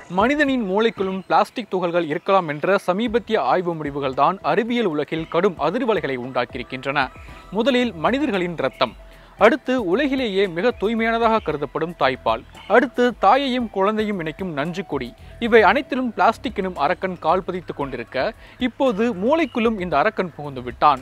மனிதனின் மூளைக்குள்ளும் பிளாஸ்டிக் துகள்கள் இருக்கலாம் என்ற சமீபத்திய ஆய்வு முடிவுகள் தான் அறிவியல் உலகில் கடும் அதிர்வலைகளை உண்டாக்கியிருக்கின்றன முதலில் மனிதர்களின் இரத்தம் அடுத்து உலகிலேயே மிக தூய்மையானதாக கருதப்படும் தாய்ப்பால் அடுத்து தாயையும் குழந்தையும் இணைக்கும் நஞ்சு கொடி இவை அனைத்திலும் பிளாஸ்டிக் எனும் அரக்கன் கால் பதித்துக் கொண்டிருக்க இப்போது மூளைக்குள்ளும் இந்த அரக்கன் புகுந்து விட்டான்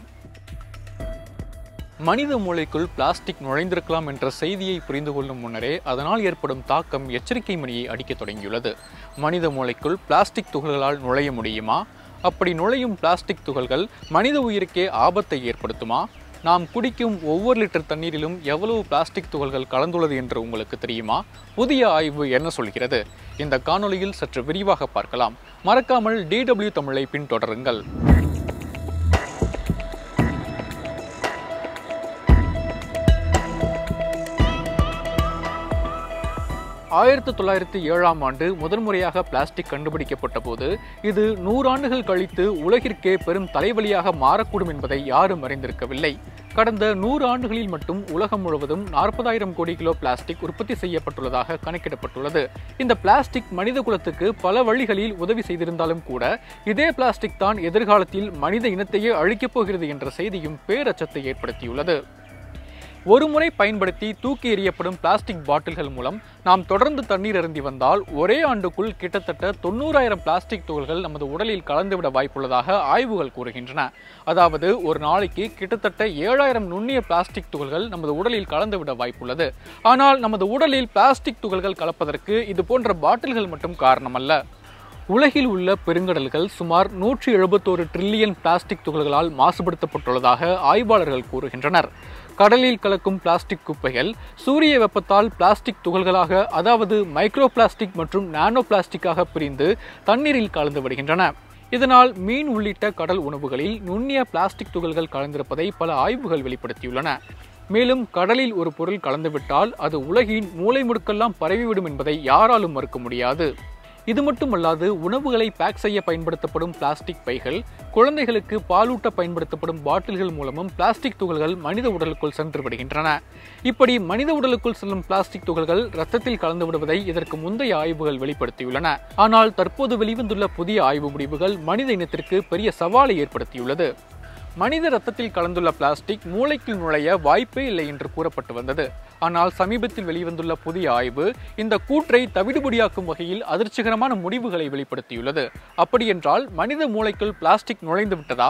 மனித மூளைக்குள் பிளாஸ்டிக் நுழைந்திருக்கலாம் என்ற செய்தியை புரிந்து கொள்ளும் முன்னரே அதனால் ஏற்படும் தாக்கம் எச்சரிக்கை மணியை அடிக்கத் தொடங்கியுள்ளது மனித மூளைக்குள் பிளாஸ்டிக் துகள்களால் நுழைய முடியுமா அப்படி நுழையும் பிளாஸ்டிக் துகள்கள் மனித உயிருக்கே ஆபத்தை ஏற்படுத்துமா நாம் குடிக்கும் ஒவ்வொரு லிட்டர் தண்ணீரிலும் எவ்வளவு பிளாஸ்டிக் துகள்கள் கலந்துள்ளது என்று உங்களுக்கு தெரியுமா புதிய ஆய்வு என்ன சொல்கிறது இந்த காணொளியில் சற்று விரிவாக பார்க்கலாம் மறக்காமல் டிடபிள்யூ தமிழை பின்தொடருங்கள் ஆயிரத்தி தொள்ளாயிரத்தி ஏழாம் ஆண்டு முதன்முறையாக பிளாஸ்டிக் கண்டுபிடிக்கப்பட்ட போது இது நூறாண்டுகள் கழித்து உலகிற்கே பெரும் தலைவலியாக மாறக்கூடும் என்பதை யாரும் அறிந்திருக்கவில்லை கடந்த நூறு ஆண்டுகளில் மட்டும் உலகம் முழுவதும் நாற்பதாயிரம் கோடி கிலோ பிளாஸ்டிக் உற்பத்தி செய்யப்பட்டுள்ளதாக கணக்கிடப்பட்டுள்ளது இந்த பிளாஸ்டிக் மனித குலத்துக்கு பல வழிகளில் உதவி செய்திருந்தாலும் கூட இதே பிளாஸ்டிக் தான் எதிர்காலத்தில் மனித இனத்தையே அழிக்கப் போகிறது என்ற செய்தியும் பேரச்சத்தை ஏற்படுத்தியுள்ளது ஒருமுறை பயன்படுத்தி தூக்கி எறியப்படும் பிளாஸ்டிக் பாட்டில்கள் மூலம் நாம் தொடர்ந்து தண்ணீர் அருந்தி வந்தால் ஒரே ஆண்டுக்குள் கிட்டத்தட்ட தொண்ணூறாயிரம் பிளாஸ்டிக் துகள்கள் நமது உடலில் கலந்துவிட வாய்ப்புள்ளதாக ஆய்வுகள் கூறுகின்றன அதாவது ஒரு நாளைக்கு கிட்டத்தட்ட ஏழாயிரம் நுண்ணிய பிளாஸ்டிக் துகள்கள் நமது உடலில் கலந்துவிட வாய்ப்புள்ளது ஆனால் நமது உடலில் பிளாஸ்டிக் துகள்கள் கலப்பதற்கு இது போன்ற பாட்டில்கள் மட்டும் காரணமல்ல உலகில் உள்ள பெருங்கடல்கள் சுமார் நூற்றி எழுபத்தோரு ட்ரில்லியன் பிளாஸ்டிக் துகள்களால் மாசுபடுத்தப்பட்டுள்ளதாக ஆய்வாளர்கள் கூறுகின்றனர் கடலில் கலக்கும் பிளாஸ்டிக் குப்பைகள் சூரிய வெப்பத்தால் பிளாஸ்டிக் துகள்களாக அதாவது மைக்ரோ பிளாஸ்டிக் மற்றும் நானோ பிளாஸ்டிக்காக பிரிந்து தண்ணீரில் கலந்து விடுகின்றன இதனால் மீன் உள்ளிட்ட கடல் உணவுகளில் நுண்ணிய பிளாஸ்டிக் துகள்கள் கலந்திருப்பதை பல ஆய்வுகள் வெளிப்படுத்தியுள்ளன மேலும் கடலில் ஒரு பொருள் கலந்துவிட்டால் அது உலகின் மூலை முடுக்கெல்லாம் பரவிவிடும் என்பதை யாராலும் மறுக்க முடியாது இது மட்டுமல்லாது உணவுகளை பேக் செய்ய பயன்படுத்தப்படும் பிளாஸ்டிக் பைகள் குழந்தைகளுக்கு பாலூட்ட பயன்படுத்தப்படும் பாட்டில்கள் மூலமும் பிளாஸ்டிக் துகள்கள் மனித உடலுக்குள் சென்று விடுகின்றன இப்படி மனித உடலுக்குள் செல்லும் பிளாஸ்டிக் துகள்கள் ரத்தத்தில் கலந்து விடுவதை இதற்கு முந்தைய ஆய்வுகள் வெளிப்படுத்தியுள்ளன ஆனால் தற்போது வெளிவந்துள்ள புதிய ஆய்வு முடிவுகள் மனித இனத்திற்கு பெரிய சவாலை ஏற்படுத்தியுள்ளது மனித ரத்தத்தில் கலந்துள்ள பிளாஸ்டிக் மூளைக்குள் நுழைய வாய்ப்பே இல்லை என்று கூறப்பட்டு வந்தது ஆனால் சமீபத்தில் வெளிவந்துள்ள புதிய ஆய்வு இந்த கூற்றை தவிடுபடியாக்கும் வகையில் அதிர்ச்சிகரமான முடிவுகளை வெளிப்படுத்தியுள்ளது அப்படியென்றால் மனித மூளைக்குள் பிளாஸ்டிக் நுழைந்து விட்டதா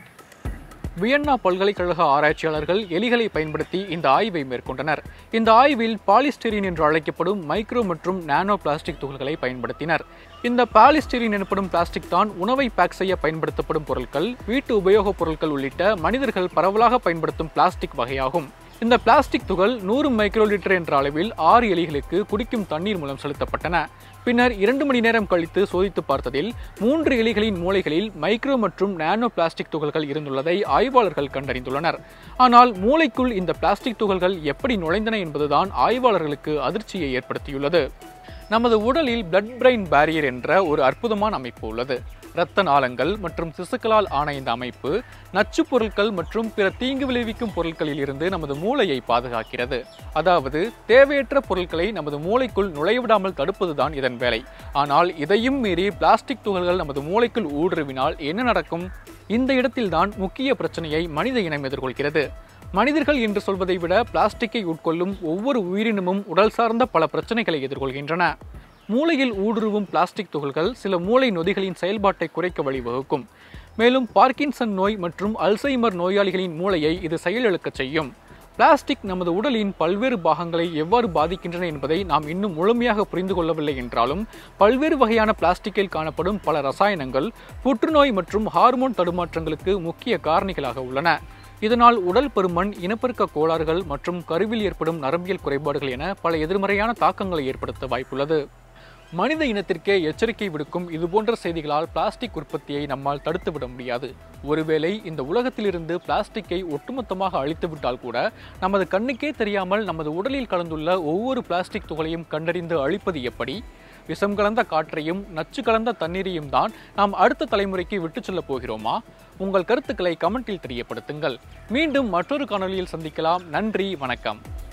வியன்னா பல்கலைக்கழக ஆராய்ச்சியாளர்கள் எலிகளை பயன்படுத்தி இந்த ஆய்வை மேற்கொண்டனர் இந்த ஆய்வில் பாலிஸ்டிரின் என்று அழைக்கப்படும் மைக்ரோ மற்றும் நானோ பிளாஸ்டிக் துகள்களை பயன்படுத்தினர் இந்த பாலிஸ்டிரின் எனப்படும் பிளாஸ்டிக் தான் உணவை பேக் செய்ய பயன்படுத்தப்படும் பொருட்கள் வீட்டு உபயோகப் பொருட்கள் உள்ளிட்ட மனிதர்கள் பரவலாக பயன்படுத்தும் பிளாஸ்டிக் வகையாகும் இந்த பிளாஸ்டிக் துகள் நூறு மைக்ரோ லிட்டர் என்ற அளவில் ஆறு எலிகளுக்கு குடிக்கும் தண்ணீர் மூலம் செலுத்தப்பட்டன பின்னர் இரண்டு மணி நேரம் கழித்து சோதித்து பார்த்ததில் மூன்று எலிகளின் மூளைகளில் மைக்ரோ மற்றும் நானோ பிளாஸ்டிக் துகள்கள் இருந்துள்ளதை ஆய்வாளர்கள் கண்டறிந்துள்ளனர் ஆனால் மூளைக்குள் இந்த பிளாஸ்டிக் துகள்கள் எப்படி நுழைந்தன என்பதுதான் ஆய்வாளர்களுக்கு அதிர்ச்சியை ஏற்படுத்தியுள்ளது நமது உடலில் பிளட் பிரெயின் பேரியர் என்ற ஒரு அற்புதமான அமைப்பு உள்ளது இரத்த நாளங்கள் மற்றும் திசுக்களால் ஆன இந்த அமைப்பு நச்சுப் பொருட்கள் மற்றும் பிற தீங்கு விளைவிக்கும் பொருட்களில் இருந்து நமது மூளையை பாதுகாக்கிறது அதாவது தேவையற்ற பொருட்களை நமது மூளைக்குள் நுழைவிடாமல் தடுப்பதுதான் இதன் வேலை ஆனால் இதையும் மீறி பிளாஸ்டிக் துகள்கள் நமது மூளைக்குள் ஊடுருவினால் என்ன நடக்கும் இந்த இடத்தில்தான் முக்கிய பிரச்சனையை மனித இனம் எதிர்கொள்கிறது மனிதர்கள் என்று சொல்வதை விட பிளாஸ்டிக்கை உட்கொள்ளும் ஒவ்வொரு உயிரினமும் உடல் சார்ந்த பல பிரச்சனைகளை எதிர்கொள்கின்றன மூளையில் ஊடுருவும் பிளாஸ்டிக் துகள்கள் சில மூளை நொதிகளின் செயல்பாட்டை குறைக்க வழிவகுக்கும் மேலும் பார்க்கின்சன் நோய் மற்றும் அல்சைமர் நோயாளிகளின் மூளையை இது செயலிழக்கச் செய்யும் பிளாஸ்டிக் நமது உடலின் பல்வேறு பாகங்களை எவ்வாறு பாதிக்கின்றன என்பதை நாம் இன்னும் முழுமையாக புரிந்து கொள்ளவில்லை என்றாலும் பல்வேறு வகையான பிளாஸ்டிக்கில் காணப்படும் பல ரசாயனங்கள் புற்றுநோய் மற்றும் ஹார்மோன் தடுமாற்றங்களுக்கு முக்கிய காரணிகளாக உள்ளன இதனால் உடல் பருமன் இனப்பெருக்க கோளாறுகள் மற்றும் கருவில் ஏற்படும் நரம்பியல் குறைபாடுகள் என பல எதிர்மறையான தாக்கங்களை ஏற்படுத்த வாய்ப்புள்ளது மனித இனத்திற்கே எச்சரிக்கை விடுக்கும் இதுபோன்ற செய்திகளால் பிளாஸ்டிக் உற்பத்தியை நம்மால் தடுத்துவிட முடியாது ஒருவேளை இந்த உலகத்திலிருந்து பிளாஸ்டிக்கை ஒட்டுமொத்தமாக அழித்துவிட்டால் கூட நமது கண்ணுக்கே தெரியாமல் நமது உடலில் கலந்துள்ள ஒவ்வொரு பிளாஸ்டிக் துகளையும் கண்டறிந்து அழிப்பது எப்படி விஷம் கலந்த காற்றையும் நச்சு கலந்த தண்ணீரையும் தான் நாம் அடுத்த தலைமுறைக்கு விட்டுச் செல்லப் போகிறோமா உங்கள் கருத்துக்களை கமெண்டில் தெரியப்படுத்துங்கள் மீண்டும் மற்றொரு காணொளியில் சந்திக்கலாம் நன்றி வணக்கம்